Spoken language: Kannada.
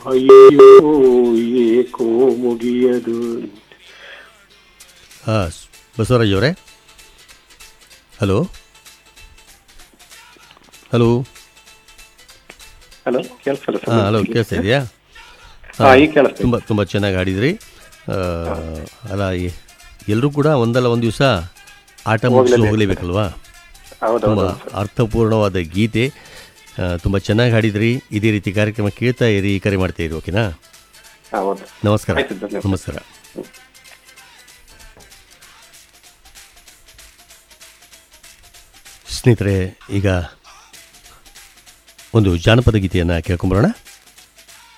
ಅಯ್ಯೋ ಏಕೋ ಮುಗಿಯದು ಹಾಂ ಬಸವರಾಜ್ ಅವರೇ ಹಲೋ ಹಲೋ ಹಲೋ ಕೇಳಿಸಲ್ಲ ಹಾಂ ಹಲೋ ಕೇಳಿಸ್ತಾ ಇದೆಯಾ ಹಾ ಈಗ ಕೇಳಿಸ್ತಾ ತುಂಬ ತುಂಬ ಚೆನ್ನಾಗಿ ಆಡಿದ್ರಿ ಆ, ಅಲ್ಲ ಎಲ್ಲರೂ ಕೂಡ ಒಂದಲ್ಲ ಒಂದು ದಿವಸ ಆಟ ಮುಗಿಸಿ ಹೋಗಲೇಬೇಕಲ್ವಾ ಹೌದೌದು ತುಂಬ ಅರ್ಥಪೂರ್ಣವಾದ ಗೀತೆ ತುಂಬ ಚೆನ್ನಾಗಿ ಹಾಡಿದ್ರಿ ಇದೇ ರೀತಿ ಕಾರ್ಯಕ್ರಮ ಕೇಳ್ತಾ ಇರಿ ಕರೆ ಮಾಡ್ತಾ ಇರಿ ಓಕೆನಾ ಹೌದು ನಮಸ್ಕಾರ ಆಯ್ತು, ಧನ್ಯವಾದ. ನಮಸ್ಕಾರ ಸ್ನೇಹಿತರೆ ಈಗ ಒಂದು ಜಾನಪದ ಗೀತೆಯನ್ನು ಕೇಳ್ಕೊಂಬರೋಣ